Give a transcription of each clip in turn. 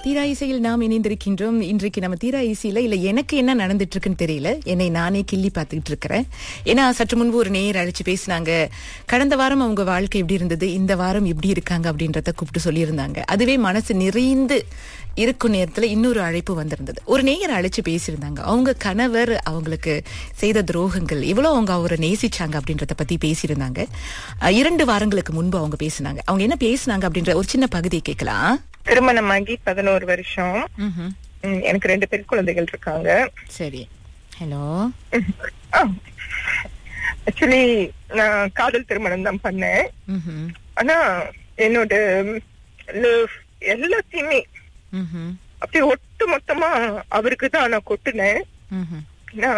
தீரா இசையில் நாம் இணைந்திருக்கின்றோம் இன்றைக்கு நம்ம தீரா இசையில இல்ல எனக்கு என்ன நடந்துட்டு இருக்குன்னு தெரியல என்னை நானே கிள்ளி பார்த்துக்கிட்டு இருக்கிறேன் ஏன்னா சற்று முன்பு ஒரு நேயர் அழைச்சு பேசினாங்க கடந்த வாரம் அவங்க வாழ்க்கை எப்படி இருந்தது இந்த வாரம் எப்படி இருக்காங்க அப்படின்றத கூப்பிட்டு சொல்லியிருந்தாங்க அதுவே மனசு நிறைந்து இருக்கும் நேரத்துல இன்னொரு அழைப்பு வந்திருந்தது ஒரு நேயர் அழைச்சு பேசியிருந்தாங்க அவங்க கணவர் அவங்களுக்கு செய்த துரோகங்கள் எவ்வளவு அவங்க அவரை நேசிச்சாங்க அப்படின்றத பத்தி பேசியிருந்தாங்க அஹ், இரண்டு வாரங்களுக்கு முன்பு அவங்க பேசினாங்க அவங்க என்ன பேசினாங்க அப்படின்ற ஒரு சின்ன பகுதியை கேட்கலாம் திருமணமாகி பதினோரு வருஷம் ம்ஹும். ம், எனக்கு ரெண்டு பெண் குழந்தைகள் இருக்காங்க சரி ஹலோ ஆக்சுவலி நான் காதல் திருமணம் தான் பண்ணேன் ம்ஹும். ஆனா என்னோட love எல்லாத்தையுமே ம்ஹும். அப்படியே ஒட்டு மொத்தமா அவருக்கு தான் நான் கொட்டுனேன் ம்ஹும். ஏன்னா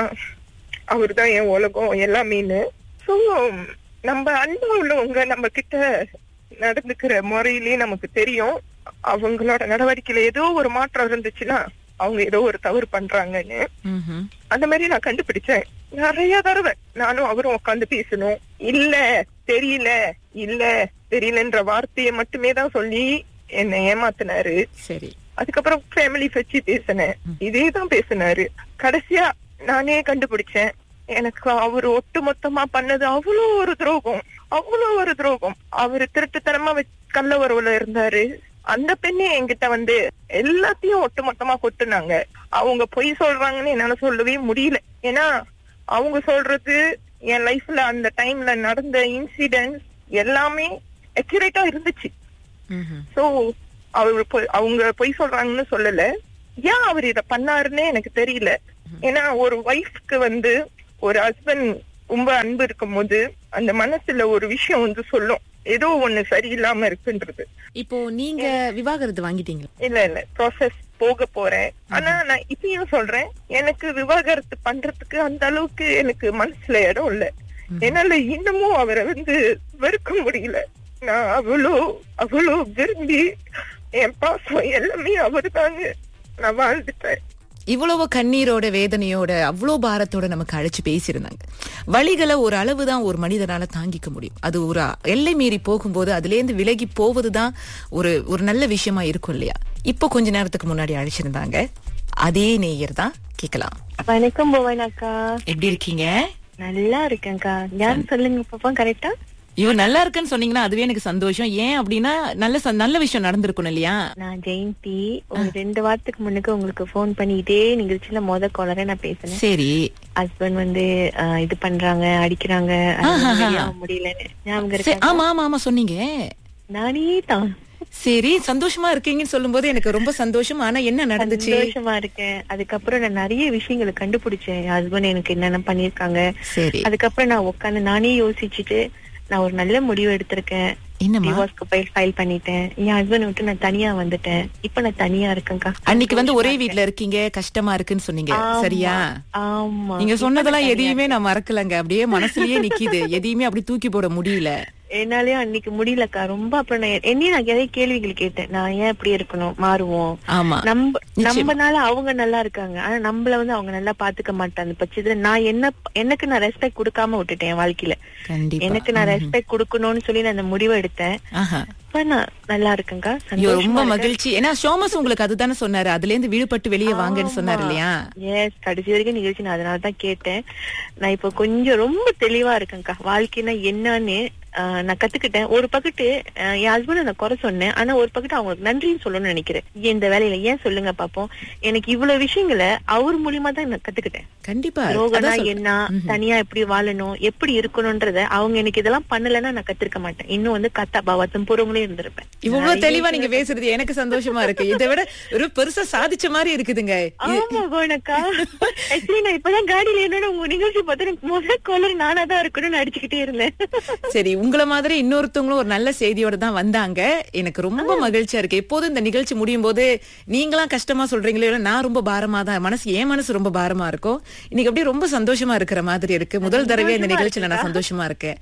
அவரு தான் என் உலகம் எல்லாமேன்னு சோ நம்ம அன்பா உள்ளவங்க நம்ம கிட்ட நடந்துக்கிற முறையிலேயே நமக்கு தெரியும் அவங்களோட நடவடிக்கையில ஏதோ ஒரு மாற்றம் இருந்துச்சுன்னா அவங்க ஏதோ ஒரு தவறு பண்றாங்கன்னு ம்ஹும். அந்த மாதிரி நான் கண்டுபிடிச்சேன் நிறைய தடவை நானும் அவரும் உட்காந்து பேசணும் இல்ல தெரியல இல்ல தெரியலன்ற வார்த்தையை மட்டுமே தான் சொல்லி என்னை ஏமாத்தினாரு சரி அதுக்கப்புறம் ஃபேமிலி வச்சு பேசினேன் இதே தான் பேசினாரு கடைசியா நானே கண்டுபிடிச்சேன் எனக்கு அவர் ஒட்டு மொத்தமா பண்ணது அவ்வளோ ஒரு துரோகம் அவ்வளோ ஒரு துரோகம் அவரு திருட்டுத்தனமா வச்சு கள்ள உறவுல இருந்தாரு அந்த பெண்ணே என்கிட்ட வந்து எல்லாத்தையும் ஒட்டு மொத்தமா கொட்டுனாங்க அவங்க பொய் சொல்றாங்கன்னு என்னால சொல்லவே முடியல ஏன்னா அவங்க சொல்றது என் லைஃப்ல அந்த டைம்ல நடந்த இன்சிடென்ட் எல்லாமே அக்யூரேட்டா இருந்துச்சு ம்ஹும். சோ அவர் பொய்- அவங்க பொய் சொல்றாங்கன்னு சொல்லல ஏன் அவர் இத பண்ணாருன்னே எனக்கு தெரியல ஏன்னா ஒரு ஒய்ஃப்க்கு வந்து ஒரு ஹஸ்பண்ட் ரொம்ப அன்பு இருக்கும்போது அந்த மனசுல ஒரு விஷயம் வந்து சொல்லும் ஏதோ ஒண்ணு சரியில்லாம இருக்குன்றது இப்போ நீங்க விவாகரத்து வாங்கிட்டீங்களா இல்ல இல்ல ப்ராசஸ் போக போறேன் ஆனா நான் இப்பயும் சொல்றேன் எனக்கு விவாகரத்து பண்றதுக்கு அந்த அளவுக்கு எனக்கு மனசுல இடம் இல்ல என்னால இன்னமும் அவரை வந்து வெறுக்க முடியல நான் அவ்வளோ அவ்வளோ விரும்பி என் பாசம் எல்லாமே அவருதாங்க நான் வாழ்ந்துட்டேன் இவ்வளவு கண்ணீரோட வேதனையோட அவ்வளோ பாரத்தோட நமக்கு அழைச்சு பேசியிருந்தாங்க வழிகளை ஒரு அளவு தான் ஒரு மனிதனால தாங்கிக்க முடியும் அது ஒரு எல்லை மீறி போகும்போது அதுலேருந்து விலகி போவதுதான் ஒரு ஒரு நல்ல விஷயமா இருக்கும் இல்லையா இப்போ கொஞ்ச நேரத்துக்கு முன்னாடி அழைச்சிருந்தாங்க அதே நேயர் தான் கேட்கலாம் வணக்கம் புவன் அக்கா எப்படி இருக்கீங்க நல்லா இருக்கேன்க்கா யார் சொல்லுங்க பாப்பா கரெக்டா ஐயோ நல்லா இருக்குன்னு சொன்னீங்கன்னா அதுவே எனக்கு சந்தோஷம் ஏன் அப்படின்னா நல்ல ச- நல்ல விஷயம் நடந்திருக்கணும் இல்லையா நான் ஜெயந்தி ஒரு ரெண்டு வாரத்துக்கு முன்னுக்கு உங்களுக்கு ஃபோன் பண்ணி இதே நிகழ்ச்சியில மொத காலரே நான் பேசினேன் சரி ஹஸ்பண்ட் வந்து ஆஹ், இது பண்றாங்க அடிக்கிறாங்க அதனால வெளியாக முடியலன்னு ஞாபகம் சரி, இருக்கா ஆமா ஆமா ஆமா சொன்னீங்க நானே தான் சரி சந்தோஷமா இருக்கீங்கன்னு சொல்லும்போது எனக்கு ரொம்ப சந்தோஷம் ஆனா என்ன நடந்துச்சு சந்தோஷமா இருக்கேன் அதுக்கப்புறம் நான் நிறைய விஷயங்களை கண்டுபிடிச்சேன் என் ஹஸ்பண்ட் எனக்கு என்னென்ன பண்ணிருக்காங்க சரி அதுக்கப்புறம் நான் உட்காந்து நானே யோசிச்சுட்டு நான் ஒரு நல்ல முடிவு எடுத்திருக்கேன் என்னம்மா டிவோர்ஸ்க்கு போய் ஃபைல் பண்ணிட்டேன் என் ஹஸ்பண்ட் விட்டு நான் தனியா வந்துட்டேன் இப்ப நான் தனியா இருக்கேன்க்கா அன்னைக்கு வந்து ஒரே வீட்ல இருக்கீங்க கஷ்டமா இருக்குன்னு சொன்னீங்க ஆமா. சரியா ஆமா நீங்க இப்ப சொன்னதெல்லாம் நான் தனியா எதையுமே நான் மறக்கலங்க அப்படியே மனசுலயே நிக்குது எதையுமே அப்படி தூக்கி போட முடியல என்னாலயும் அன்னைக்கு முடியலக்கா ரொம்ப அப்புறம் நான் என்னையும் நான் நிறைய கேள்விகள் கேட்டேன் நான் ஏன் இப்படி இருக்கணும் மாறுவோம் ஆமா நம்ம நிச்சயமா. நம்மனால அவங்க நல்லா இருக்காங்க ஆனா நம்மள வந்து அவங்க நல்லா பாத்துக்க மாட்டாங்க பட்சத்துல நான் என்ன எனக்கு நான் ரெஸ்பெக்ட் கொடுக்காம விட்டுட்டேன் என் வாழ்க்கையில கண்டிப்பா எனக்கு நான் ரெஸ்பெக்ட் கொடுக்கணும்னு சொல்லி நான் அந்த முடிவை எடுத்தேன் ஆஹா இப்ப நான் நல்லா இருக்கேன்க்கா ஐயோ சந்தோஷமா ரொம்ப இருக்கேன். மகிழ்ச்சி ஏன்னா சோமஸ் உங்களுக்கு அதுதானே சொன்னாரு அதுல இருந்து விடுபட்டு வெளியே வாங்கன்னு சொன்னாரு இல்லையா எஸ் கடைசி வரைக்கும் நிகழ்ச்சி நான் அதனால தான் கேட்டேன் நான் இப்போ கொஞ்சம் ரொம்ப தெளிவா இருக்கேன்க்கா வாழ்க்கைனா என்னன்னு ஆஹ், நான் கத்துக்கிட்டேன் ஒரு பக்கத்து ஆஹ், என் ஹஸ்பண்ட் நான் குறை சொன்னேன் ஆனா ஒரு பக்கத்து அவங்களுக்கு நன்றின்னு சொல்லணும்னு நினைக்கிறேன் ஏன் இந்த வேலையில ஏன் சொல்லுங்க பாப்போம் எனக்கு இவ்வளவு விஷயங்களை அவர் மூலியமா தான் நான் கத்துக்கிட்டேன் கண்டிப்பா ரோகனா அதான் சொல்றேன். என்ன தனியா எப்படி வாழணும் எப்படி இருக்கணும்ன்றத அவங்க எனக்கு இதெல்லாம் பண்ணலைன்னா நான் கத்திருக்க மாட்டேன் இன்னும் வந்து கத்தா பாவத்தும் பூர்வங்களே இருந்திருப்பேன் இவ்வளவு தெளிவா நீங்க பேசுறது எனக்கு சந்தோஷமா இருக்கு இதை விட ஒரு பெருசா சாதிச்ச மாதிரி இருக்குதுங்க ஆமா கோனக்கா ஆக்சுவலி நான் இப்பதான் காடியில என்னோட உங்க நிகழ்ச்சி பார்த்து எனக்கு முதல் காலர் நானா தான் இருக்கணும்னு அடிச்சுக்கிட்டே இருந்தேன் சரி உங்கள மாதிரி இன்னொருத்தவங்களும் ஒரு நல்ல செய்தியோட தான் வந்தாங்க எனக்கு ரொம்ப மகிழ்ச்சியா இருக்கு எப்போதும் இந்த நிகழ்ச்சி முடியும் போது நீங்களாம் கஷ்டமா சொல்றீங்களோ இல்ல நான் ரொம்ப பாரமா தான் மனசு என் மனசு ரொம்ப பாரமா இருக்கும் இன்னைக்கு அப்படியே ரொம்ப சந்தோஷமா இருக்கிற மாதிரி இருக்கு முதல் தடவை இந்த நிகழ்ச்சியில நான் சந்தோஷமா இருக்கேன்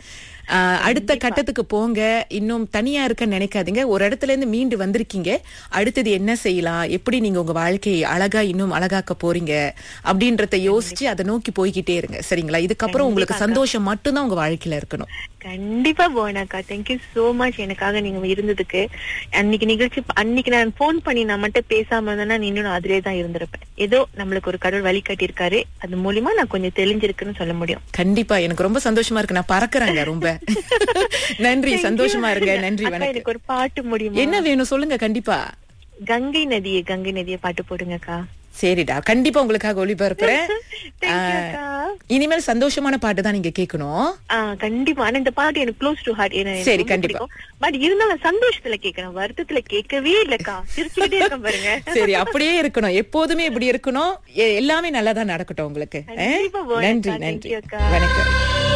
ஆஹ், அடுத்த கட்டத்துக்கு போங்க இன்னும் தனியா இருக்க நினைக்காதீங்க ஒரு இடத்துல இருந்து மீண்டு வந்திருக்கீங்க அடுத்தது என்ன செய்யலாம் எப்படி நீங்க உங்க வாழ்க்கையை அழகா இன்னும் அழகாக்க போறீங்க அப்படின்றத யோசிச்சு அதை நோக்கி போய்கிட்டே இருங்க சரிங்களா இதுக்கப்புறம் உங்களுக்கு சந்தோஷம் மட்டும்தான் உங்க வாழ்க்கையில இருக்கணும் கண்டிப்பா போனாக்கா தேங்க்யூ சோ மச் எனக்காக நீங்க இருந்ததுக்கு அன்னைக்கு நிகழ்ச்சி அன்னைக்கு நான் போன் பண்ணி நான் மட்டும் பேசாம இருந்தேன்னா நீ இன்னும் அதிலே தான் இருந்திருப்பேன் ஏதோ நம்மளுக்கு ஒரு கடவுள் வழி காட்டியிருக்காரு அது மூலியமா நான் கொஞ்சம் தெளிஞ்சிருக்குன்னு சொல்ல முடியும் கண்டிப்பா எனக்கு ரொம்ப சந்தோஷமா இருக்கு நான் பறக்குறேங்க ரொம்ப நன்றி சந்தோஷமா இருங்க நன்றி அக்கா, வணக்கம் எனக்கு ஒரு பாட்டு முடியுமா என்ன வேணும் சொல்லுங்க கண்டிப்பா கங்கை நதியே கங்கை நதியை பாட்டு போடுங்கக்கா சரிடா கண்டிப்பா உங்களுக்காக ஒளிபரப்புறேன் Thank you, ஆஹ், அக்கா. இனிமேல் சந்தோஷமான பாட்டு தான் நீங்க கேட்கணும் ஆ, கண்டிப்பா ஆனா இந்த பாட்டு எனக்கு க்ளோஸ் டு ஹார்ட் சரி, கண்டிப்பா. பட் இருந்தாலும் சந்தோஷத்துல கேட்கணும் வருத்தத்துல கேட்கவே இல்லக்கா சிரிச்சுக்கிட்டே இருக்கேன் பாருங்க சரி அப்படியே இருக்கணும் எப்போதுமே இப்படி இருக்கணும் எ- எல்லாமே நல்லா தான் நடக்கட்டும் உங்களுக்கு ஆ? கண்டிப்பா போறேன் நன்றி அக்கா. Thank நன்றி you, அக்கா. வணக்கம்